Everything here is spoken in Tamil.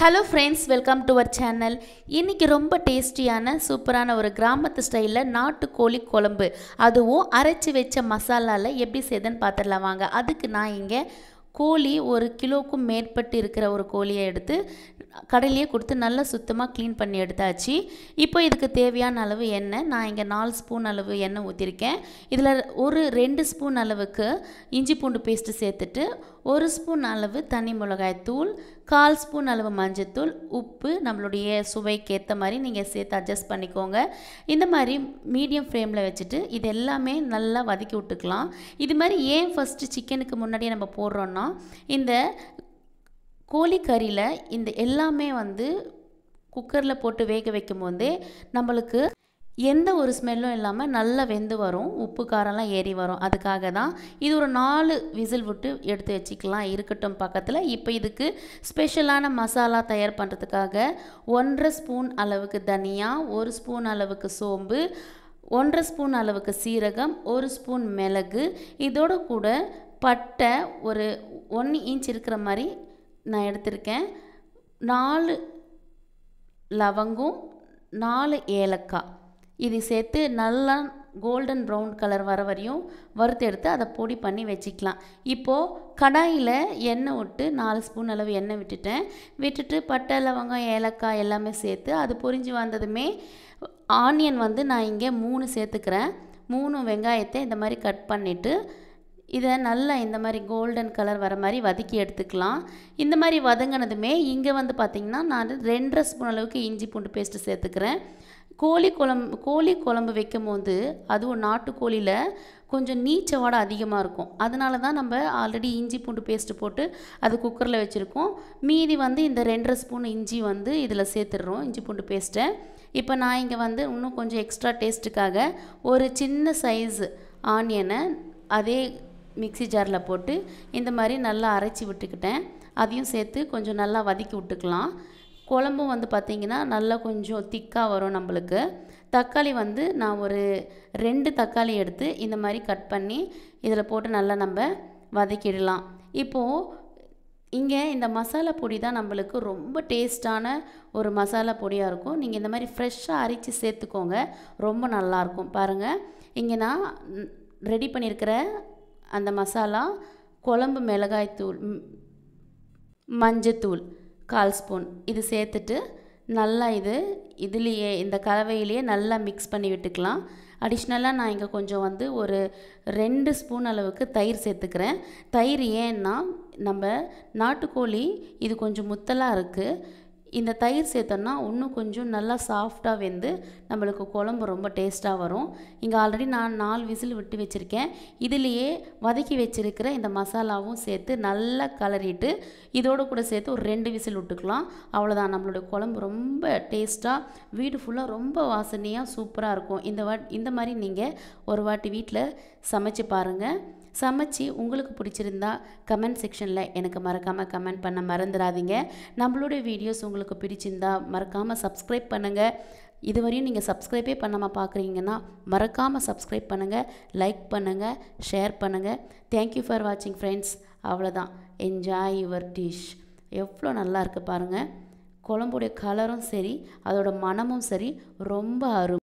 hello friends welcome to our channel இன்றைக்கி ரொம்ப டேஸ்டியான சூப்பரான ஒரு கிராமத்து ஸ்டைலில் நாட்டுக்கோழி குழம்பு அதுவும் அரைச்சி வச்ச மசாலாவில் எப்படி செய்யுதுன்னு பார்த்துடலாம் வாங்க அதுக்கு நான் இங்கே கோழி ஒரு கிலோவுக்கும் மேற்பட்டு இருக்கிற ஒரு கோழியை எடுத்து கடையிலேயே கொடுத்து நல்லா சுத்தமாக க்ளீன் பண்ணி எடுத்தாச்சு இப்போ இதுக்கு தேவையான அளவு எண்ணெய் நான் இங்கே நாலு ஸ்பூன் அளவு எண்ணெய் ஊற்றிருக்கேன் இதில் ஒரு ரெண்டு ஸ்பூன் அளவுக்கு இஞ்சி பூண்டு பேஸ்ட்டு சேர்த்துட்டு ஒரு ஸ்பூன் அளவு தனி மிளகாய் தூள் கால் ஸ்பூன் அளவு மஞ்சத்தூள் உப்பு நம்மளுடைய சுவைக்கு ஏற்ற மாதிரி நீங்கள் சேர்த்து அட்ஜஸ்ட் பண்ணிக்கோங்க இந்த மாதிரி மீடியம் ஃப்ளேமில் வச்சுட்டு இது எல்லாமே நல்லா வதக்கி விட்டுக்கலாம் இது மாதிரி ஏன் ஃபஸ்ட்டு சிக்கனுக்கு முன்னாடியே நம்ம போடுறோன்னா இந்த கோழிக்கறியில் இந்த எல்லாமே வந்து குக்கரில் போட்டு வேக வைக்கும் போதே நம்மளுக்கு எந்த ஒரு ஸ்மெல்லும் இல்லாமல் நல்லா வெந்து வரும் உப்பு காரம்லாம் ஏறி வரும் அதுக்காக தான் இது ஒரு நாலு விசில் விட்டு எடுத்து வச்சுக்கலாம் இருக்கட்டும் பக்கத்தில் இப்போ இதுக்கு ஸ்பெஷலான மசாலா தயார் பண்ணுறதுக்காக ஒன்றரை ஸ்பூன் அளவுக்கு தனியா ஒரு ஸ்பூன் அளவுக்கு சோம்பு ஒன்றரை ஸ்பூன் அளவுக்கு சீரகம் ஒரு ஸ்பூன் மிளகு இதோட கூட பட்டை ஒரு ஒன் இன்ச் இருக்கிற மாதிரி நான் எடுத்திருக்கேன் நாலு லவங்கம் நாலு ஏலக்காய் இது சேர்த்து நல்லா கோல்டன் ப்ரௌன் கலர் வர வரையும் வறுத்து எடுத்து அதை பொடி பண்ணி வச்சுக்கலாம் இப்போது கடாயில் எண்ணெய் விட்டு நாலு ஸ்பூன் அளவு எண்ணெய் விட்டுட்டேன் விட்டுட்டு பட்டை லவங்கம் ஏலக்காய் எல்லாமே சேர்த்து அது பொரிஞ்சு வந்ததுமே ஆனியன் வந்து நான் இங்கே மூணு சேர்த்துக்கிறேன் மூணு வெங்காயத்தை இந்த மாதிரி கட் பண்ணிவிட்டு இதை நல்லா இந்த மாதிரி கோல்டன் கலர் வர மாதிரி வதக்கி எடுத்துக்கலாம் இந்த மாதிரி வதங்கினதுமே இங்கே வந்து பார்த்திங்கன்னா நான் ரெண்டரை ஸ்பூன் அளவுக்கு இஞ்சி பூண்டு பேஸ்ட்டு சேர்த்துக்கிறேன் கோழி குழம்பு கோழி குழம்பு வைக்கும் போது அதுவும் நாட்டுக்கோழியில் கொஞ்சம் நீச்ச வாடை அதிகமாக இருக்கும் அதனால தான் நம்ம ஆல்ரெடி இஞ்சி பூண்டு பேஸ்ட்டு போட்டு அது குக்கரில் வச்சுருக்கோம் மீதி வந்து இந்த ரெண்டரை ஸ்பூன் இஞ்சி வந்து இதில் சேர்த்துடுறோம் இஞ்சி பூண்டு பேஸ்ட்டை இப்போ நான் இங்கே வந்து இன்னும் கொஞ்சம் எக்ஸ்ட்ரா டேஸ்ட்டுக்காக ஒரு சின்ன சைஸ் ஆனியனை அதே மிக்சி ஜாரில் போட்டு இந்த மாதிரி நல்லா அரைச்சி விட்டுக்கிட்டேன் அதையும் சேர்த்து கொஞ்சம் நல்லா வதக்கி விட்டுக்கலாம் குழம்பும் வந்து பார்த்திங்கன்னா நல்லா கொஞ்சம் திக்காக வரும் நம்மளுக்கு தக்காளி வந்து நான் ஒரு ரெண்டு தக்காளி எடுத்து இந்த மாதிரி கட் பண்ணி இதில் போட்டு நல்லா நம்ம வதக்கிடலாம் இப்போது இங்கே இந்த மசாலா பொடி தான் நம்மளுக்கு ரொம்ப டேஸ்டான ஒரு மசாலா பொடியாக இருக்கும் நீங்கள் இந்த மாதிரி ஃப்ரெஷ்ஷாக அரைச்சி சேர்த்துக்கோங்க ரொம்ப நல்லாயிருக்கும் பாருங்கள் இங்கே நான் ரெடி பண்ணியிருக்கிற அந்த மசாலா குழம்பு மிளகாய்த்தூள் மஞ்சத்தூள் கால் ஸ்பூன் இது சேர்த்துட்டு நல்லா இது இதுலேயே இந்த கலவையிலேயே நல்லா மிக்ஸ் பண்ணி விட்டுக்கலாம் அடிஷ்னலாக நான் இங்கே கொஞ்சம் வந்து ஒரு ரெண்டு ஸ்பூன் அளவுக்கு தயிர் சேர்த்துக்கிறேன் தயிர் ஏன்னா நம்ம நாட்டுக்கோழி இது கொஞ்சம் முத்தலாக இருக்குது இந்த தயிர் சேர்த்தோன்னா இன்னும் கொஞ்சம் நல்லா சாஃப்டாக வெந்து நம்மளுக்கு குழம்பு ரொம்ப டேஸ்ட்டாக வரும் இங்கே ஆல்ரெடி நான் நாலு விசில் விட்டு வச்சுருக்கேன் இதுலேயே வதக்கி வச்சுருக்கிற இந்த மசாலாவும் சேர்த்து நல்லா கலரிட்டு இதோடு கூட சேர்த்து ஒரு ரெண்டு விசில் விட்டுக்கலாம் அவ்வளோதான் நம்மளுடைய குழம்பு ரொம்ப டேஸ்ட்டாக வீடு ஃபுல்லாக ரொம்ப வாசனையாக சூப்பராக இருக்கும் இந்த வாட் இந்த மாதிரி நீங்கள் ஒரு வாட்டி வீட்டில் சமைச்சு பாருங்கள் சமைச்சு உங்களுக்கு பிடிச்சிருந்தா கமெண்ட் செக்ஷனில் எனக்கு மறக்காமல் கமெண்ட் பண்ண மறந்துடாதீங்க நம்மளுடைய வீடியோஸ் உங்களுக்கு பிடிச்சிருந்தா மறக்காமல் சப்ஸ்கிரைப் பண்ணுங்கள் இதுவரையும் நீங்கள் சப்ஸ்கிரைபே பண்ணாமல் பார்க்குறீங்கன்னா மறக்காமல் சப்ஸ்கிரைப் பண்ணுங்கள் லைக் பண்ணுங்கள் ஷேர் பண்ணுங்கள் தேங்க்யூ ஃபார் வாட்சிங் ஃப்ரெண்ட்ஸ் அவ்வளோதான் என்ஜாய் யுவர் டிஷ் எவ்வளோ நல்லா இருக்குது பாருங்கள் குழம்புடைய கலரும் சரி அதோட மனமும் சரி ரொம்ப அரு